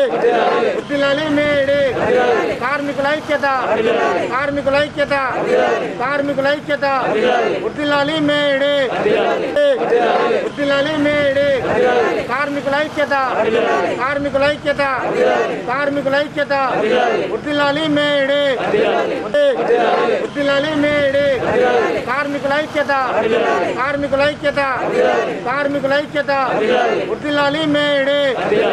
వర్ధిల్లాలి మేడే కార్మికుల ఐక్యత కార్మికుల ఐక్యత కార్మికుల ఐక్యత వర్ధిల్లాలి మేడే వర్ధిల్లాలి మేడే కార్మికుల ఐక్యత కార్మికుల ఐక్యత కార్మికుల ఐక్యత వర్ధిల్లాలి మేడే వర్ధిల్లాలి మేడే కార్మికుల ఐక్యత కార్మికుల ఐక్యత కార్మికుల ఐక్యత వర్ధిల్లాలి మేడే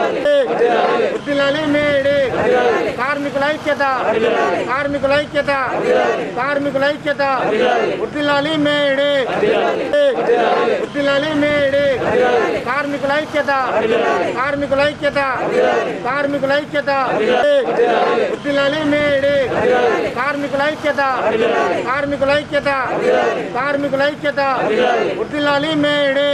వర్ధిల్లాలి మేడే కార్మికుల ఐక్యత కార్మికుల ఐక్యత కార్మికుల ఐక్యత వర్ధిల్లాలి మేడే వర్ధిల్లాలి మేడే కార్మికుల ఐక్యత కార్మికుల ఐక్యత కార్మికుల ఐక్యత వర్ధిల్లాలి మేడే కార్మికుల ఐక్యత కార్మికుల ఐక్యత కార్మికుల ఐక్యత వర్ధిల్లాలి మేడే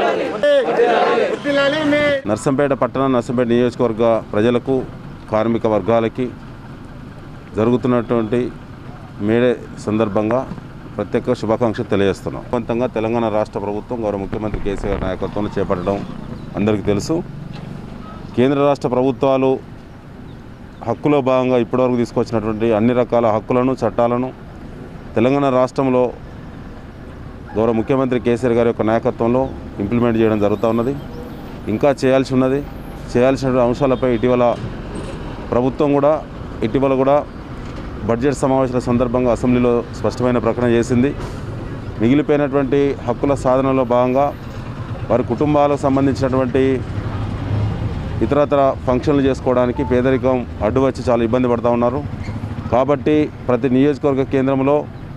వర్ధిల్లాలి మే నర్సంపేట పట్టణ నర్సంపేట నియోజకవర్గ ప్రజలకు కార్మిక వర్గాలకి జరుగుతున్నటువంటి మేడే సందర్భంగా ప్రత్యేక శుభాకాంక్షలు తెలియజేస్తున్నాం మొత్తంగా తెలంగాణ రాష్ట్ర ప్రభుత్వం గౌరవ ముఖ్యమంత్రి కేసీఆర్ నాయకత్వంలో చేపట్టడం అందరికీ తెలుసు కేంద్ర రాష్ట్ర ప్రభుత్వాలు హక్కులో భాగంగా ఇప్పటివరకు తీసుకొచ్చినటువంటి అన్ని రకాల హక్కులను చట్టాలను తెలంగాణ రాష్ట్రంలో గౌరవ ముఖ్యమంత్రి కేసీఆర్ గారి యొక్క నాయకత్వంలో ఇంప్లిమెంట్ చేయడం జరుగుతూ ఉన్నది ఇంకా చేయాల్సి ఉన్నది చేయాల్సిన అంశాలపై ఇటీవల ప్రభుత్వం కూడా ఇటీవల కూడా బడ్జెట్ సమావేశాల సందర్భంగా అసెంబ్లీలో స్పష్టమైన ప్రకటన చేసింది మిగిలిపోయినటువంటి హక్కుల సాధనలో భాగంగా వారి కుటుంబాలకు సంబంధించినటువంటి ఇతరతర ఫంక్షన్లు చేసుకోవడానికి పేదరికం అడ్డు వచ్చి చాలా ఇబ్బంది పడుతూ ఉన్నారు కాబట్టి ప్రతి నియోజకవర్గ కేంద్రంలో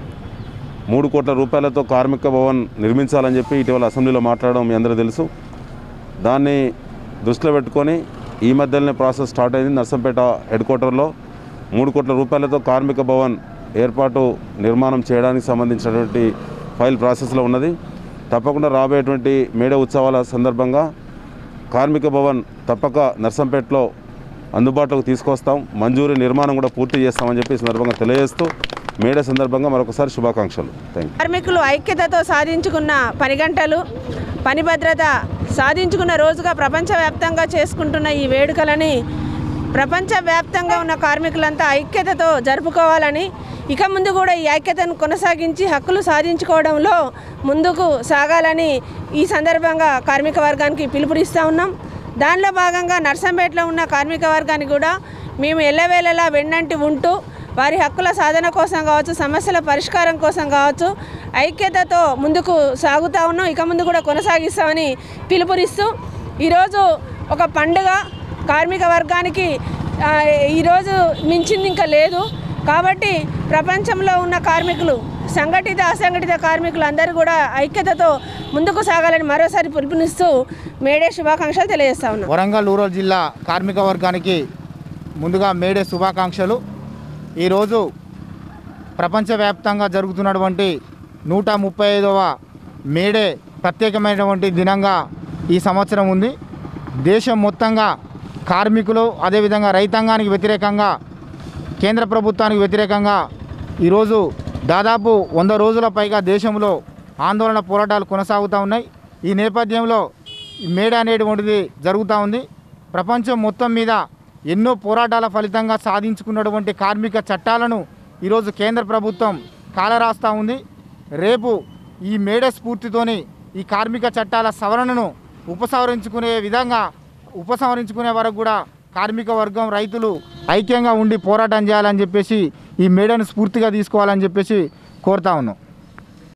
మూడు కోట్ల రూపాయలతో కార్మిక భవన్ నిర్మించాలని చెప్పి ఇటీవల అసెంబ్లీలో మాట్లాడడం మీ అందరూ తెలుసు దాన్ని దృష్టిలో పెట్టుకొని ఈ మధ్యలోనే ప్రాసెస్ స్టార్ట్ అయింది నర్సంపేట హెడ్ క్వార్టర్లో మూడు కోట్ల రూపాయలతో కార్మిక భవన్ ఏర్పాటు నిర్మాణం చేయడానికి సంబంధించినటువంటి ఫైల్ ప్రాసెస్లో ఉన్నది తప్పకుండా రాబోయేటువంటి మేడే ఉత్సవాల సందర్భంగా కార్మిక భవన్ తప్పక నర్సంపేటలో అందుబాటులోకి తీసుకొస్తాం మంజూరీ నిర్మాణం కూడా పూర్తి చేస్తామని చెప్పి ఈ సందర్భంగా తెలియజేస్తూ మేడే సందర్భంగా మరొకసారి శుభాకాంక్షలు థ్యాంక్ యూ కార్మికులు ఐక్యతతో సాధించుకున్న పని గంటలు పని భద్రత సాధించుకున్న రోజుగా ప్రపంచవ్యాప్తంగా చేసుకుంటున్న ఈ వేడుకలని ప్రపంచవ్యాప్తంగా ఉన్న కార్మికులంతా ఐక్యతతో జరుపుకోవాలని ఇక ముందు కూడా ఈ ఐక్యతను కొనసాగించి హక్కులు సాధించుకోవడంలో ముందుకు సాగాలని ఈ సందర్భంగా కార్మిక వర్గానికి పిలుపునిస్తూ ఉన్నాం దానిలో భాగంగా నర్సంపేటలో ఉన్న కార్మిక వర్గానికి కూడా మేము ఎల్లవేళలా వెన్నంటి ఉంటూ వారి హక్కుల సాధన కోసం కావచ్చు సమస్యల పరిష్కారం కోసం కావచ్చు ఐక్యతతో ముందుకు సాగుతూ ఉన్నాం ఇక ముందు కూడా కొనసాగిస్తామని పిలుపునిస్తూ ఈరోజు ఒక పండుగ కార్మిక వర్గానికి ఆ, ఈరోజు మించింది ఇంకా లేదు కాబట్టి ప్రపంచంలో ఉన్న కార్మికులు సంఘటిత అసంఘటిత కార్మికులు అందరూ కూడా ఐక్యతతో ముందుకు సాగాలని మరోసారి పిలుపునిస్తూ మేడే శుభాకాంక్షలు తెలియజేస్తా ఉన్నాం వరంగల్ రూరల్ జిల్లా కార్మిక వర్గానికి ముందుగా మేడే శుభాకాంక్షలు ఈరోజు ప్రపంచవ్యాప్తంగా జరుగుతున్నటువంటి నూట ముప్పై ఐదవ మేడే ప్రత్యేకమైనటువంటి దినంగా ఈ సంవత్సరం ఉంది దేశం మొత్తంగా కార్మికులు అదేవిధంగా రైతాంగానికి వ్యతిరేకంగా కేంద్ర ప్రభుత్వానికి వ్యతిరేకంగా ఈరోజు దాదాపు వంద రోజుల పైగా దేశంలో ఆందోళన పోరాటాలు కొనసాగుతూ ఉన్నాయి ఈ నేపథ్యంలో ఈ మేడ అనేటువంటిది జరుగుతూ ఉంది ప్రపంచం మొత్తం మీద ఎన్నో పోరాటాల ఫలితంగా సాధించుకున్నటువంటి కార్మిక చట్టాలను ఈరోజు కేంద్ర ప్రభుత్వం కాలరాస్తూ ఉంది రేపు ఈ మేడ స్ఫూర్తితోని ఈ కార్మిక చట్టాల సవరణను ఉపసంహరించుకునే విధంగా ఉపసంహరించుకునే వరకు కూడా కార్మిక వర్గం రైతులు ఐక్యంగా ఉండి పోరాటం చేయాలని చెప్పేసి ఈ మేడను స్ఫూర్తిగా తీసుకోవాలని చెప్పేసి కోరుతా ఉన్నాం